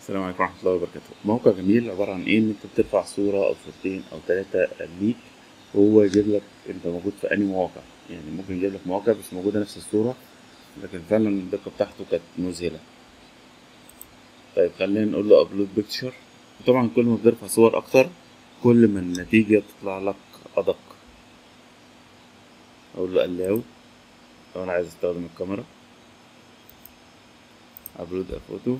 السلام عليكم ورحمة الله وبركاته موقع جميل عبارة عن ايه ان انت بترفع صورة او صورتين او تلاتة ليك وهو يجيب لك انت موجود في انهي مواقع يعني ممكن يجيب لك مواقع مش موجودة نفس الصورة لكن فعلا الدقة بتاعته كانت مذهلة طيب خلينا نقول له ابلود بيكتشر وطبعا كل ما بترفع صور اكتر كل ما النتيجة بتطلع لك ادق اقول له allow لو انا عايز استخدم الكاميرا ابلود فوتو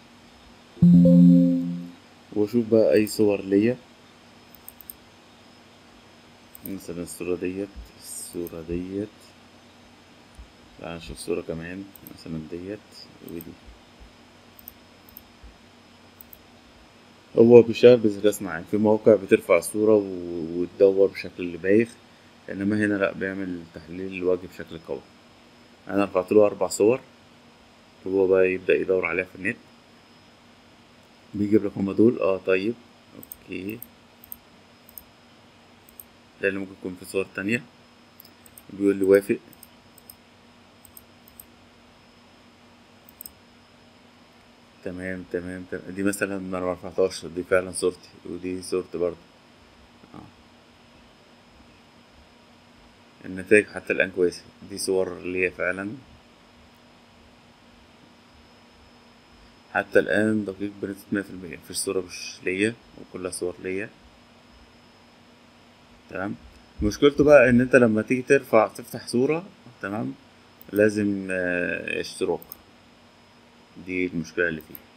واشوف بقى اي صور ليا مثلا الصورة ديت الصورة ديت تعال نشوف صورة كمان مثلا ديت ودي هو بيشتغل بذكاء اصطناعي في مواقع بترفع الصورة و- وتدور بشكل بايخ انما هنا لا بيعمل تحليل الوجه بشكل قوي انا رفعت له اربع صور وهو بقى يبدأ يدور عليها في النت بيجيب لك هما دول اه طيب اوكي لان ممكن يكون في صور تانية بيقول لي وافق تمام تمام تمام دي مثلا ما انا مرفعتهاش دي فعلا صورتي ودي صورتي برضه آه. النتائج حتى الآن كويسة دي صور ليا فعلا حتى الآن دقيق بنسبة مية في المية مفيش صورة مش ليا وكلها صور ليا تمام مشكلته بقى ان انت لما تيجي ترفع تفتح صورة تمام لازم آه، اشتراك دي المشكلة اللي فيه